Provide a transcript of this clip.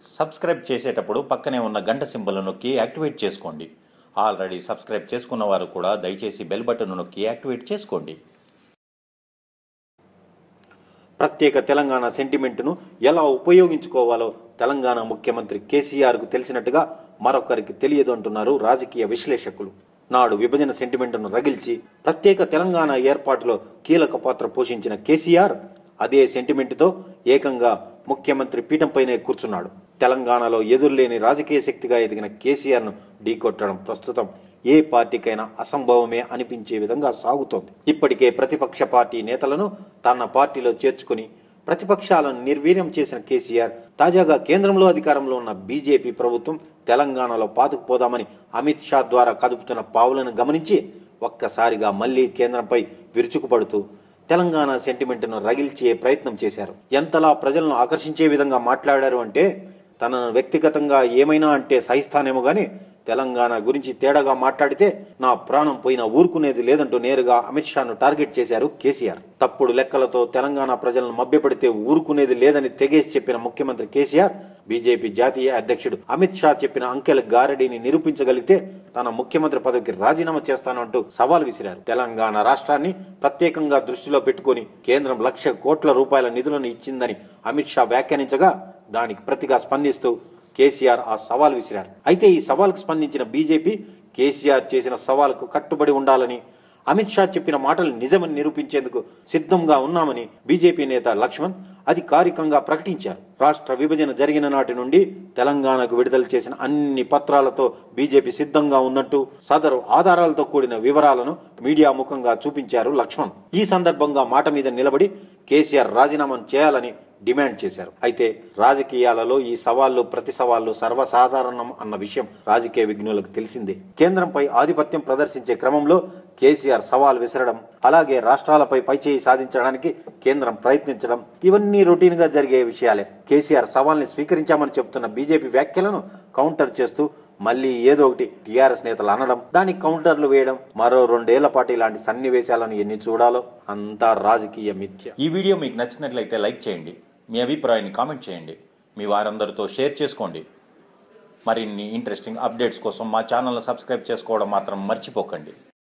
subscribe చేసేటప్పుడు పక్కనే ఉన్న గంట సింబల్ నొక్కి యాక్టివేట్ చేసుకోండి ఆల్రెడీ సబ్స్క్రైబ్ చేసుకున్న వారు కూడా దయచేసి బెల్ బటన్ నొక్కి యాక్టివేట్ చేసుకోండి ప్రత్యేక తెలంగాణ సెంటిమెంట్ను ఎలా ఉపయోగించుకోవాలో తెలంగాణ ముఖ్యమంత్రి కేసీఆర్కు తెలిసినట్టుగా మరొకరికి తెలియదు అంటున్నారు రాజకీయ విశ్లేషకులు నాడు విభజన సెంటిమెంట్ను రగిల్చి ప్రత్యేక తెలంగాణ ఏర్పాటులో కీలక పాత్ర పోషించిన కేసీఆర్ అదే సెంటిమెంట్తో ఏకంగా ముఖ్యమంత్రి పీఠంపైనే కూర్చున్నాడు తెలంగాణలో ఎదురులేని రాజకీయ శక్తిగా ఎదిగిన కేసీఆర్ను ఢీకొట్టడం ప్రస్తుతం ఏ పార్టీకైనా అసంభవమే అనిపించే విధంగా సాగుతోంది ఇప్పటికే ప్రతిపక్ష పార్టీ నేతలను తన పార్టీలో చేర్చుకుని ప్రతిపక్షాలను నిర్వీర్యం చేసిన కేసీఆర్ తాజాగా కేంద్రంలో అధికారంలో ఉన్న బీజేపీ ప్రభుత్వం తెలంగాణలో పాతుకుపోదామని అమిత్ షా ద్వారా కదుపుతున్న పావులను గమనించి ఒక్కసారిగా మళ్లీ కేంద్రంపై విరుచుకుపడుతూ తెలంగాణ సెంటిమెంట్ను రగిల్చే ప్రయత్నం చేశారు ఎంతలా ప్రజలను ఆకర్షించే విధంగా మాట్లాడారు అంటే తనను వ్యక్తిగతంగా ఏమైనా అంటే సహిస్తానేమో గాని తెలంగాణ గురించి తేడాగా మాట్లాడితే నా ప్రాణం పోయినా ఊరుకునేది లేదంటూ నేరుగా అమిత్ షాను టార్గెట్ చేశారు కేసీఆర్ తప్పుడు లెక్కలతో తెలంగాణ ప్రజలను మభ్యపెడితే ఊరుకునేది లేదని తెగేసి చెప్పిన ముఖ్యమంత్రి కేసీఆర్ బీజేపీ జాతీయ అధ్యక్షుడు అమిత్ షా చెప్పిన అంకెల గారడీని నిరూపించగలిగితే తన ముఖ్యమంత్రి పదవికి రాజీనామా చేస్తానంటూ సవాల్ విసిరారు తెలంగాణ రాష్ట్రాన్ని ప్రత్యేకంగా దృష్టిలో పెట్టుకుని కేంద్రం లక్ష కోట్ల రూపాయల నిధులను ఇచ్చిందని అమిత్ షా వ్యాఖ్యానించగా దానికి ప్రతిగా స్పందిస్తూ కేసీఆర్ ఆ సవాల్ విసిరారు అయితే ఈ సవాల్కు స్పందించిన బీజేపీ కేసీఆర్ చేసిన సవాల్కు కట్టుబడి ఉండాలని అమిత్ షా చెప్పిన మాటలు నిజమని నిరూపించేందుకు సిద్ధంగా ఉన్నామని బీజేపీ నేత లక్ష్మణ్ అధికారికంగా ప్రకటించారు రాష్ట్ర విభజన జరిగిన నాటి నుండి తెలంగాణకు విడుదల చేసిన అన్ని పత్రాలతో బీజేపీ సిద్ధంగా ఉందంటూ సదరు ఆధారాలతో కూడిన వివరాలను మీడియా ముఖంగా చూపించారు లక్ష్మణ్ ఈ సందర్భంగా మాట మీద నిలబడి కేసీఆర్ రాజీనామాను చేయాలని డిమాండ్ చేశారు అయితే రాజకీయాలలో ఈ సవాళ్లు ప్రతి సవాళ్లు సర్వసాధారణం అన్న విషయం రాజకీయ విజ్ఞులకు తెలిసిందే కేంద్రంపై ఆధిపత్యం ప్రదర్శించే క్రమంలో కేసీఆర్ సవాల్ విసరడం అలాగే రాష్ట్రాలపై పైచేయి సాధించడానికి కేంద్రం ప్రయత్నించడం ఇవన్నీ రొటీన్ గా జరిగే విషయాలే కేసీఆర్ సవాల్ని స్వీకరించామని చెబుతున్న బీజేపీ వ్యాఖ్యలను కౌంటర్ చేస్తూ మళ్ళీ ఏదో ఒకటి టీఆర్ఎస్ నేతలు అనడం దానికి కౌంటర్లు వేయడం మరో రెండేళ్ల పాటు ఇలాంటి సన్నివేశాలను ఎన్ని చూడాలో అంతా రాజకీయ మిథ్య ఈ వీడియో మీకు నచ్చినట్లయితే లైక్ చేయండి మీ అభిప్రాయాన్ని కామెంట్ చేయండి మీ వారందరితో షేర్ చేసుకోండి మరిన్ని ఇంట్రెస్టింగ్ అప్డేట్స్ కోసం మా ఛానల్ సబ్స్క్రైబ్ చేసుకోవడం మాత్రం మర్చిపోకండి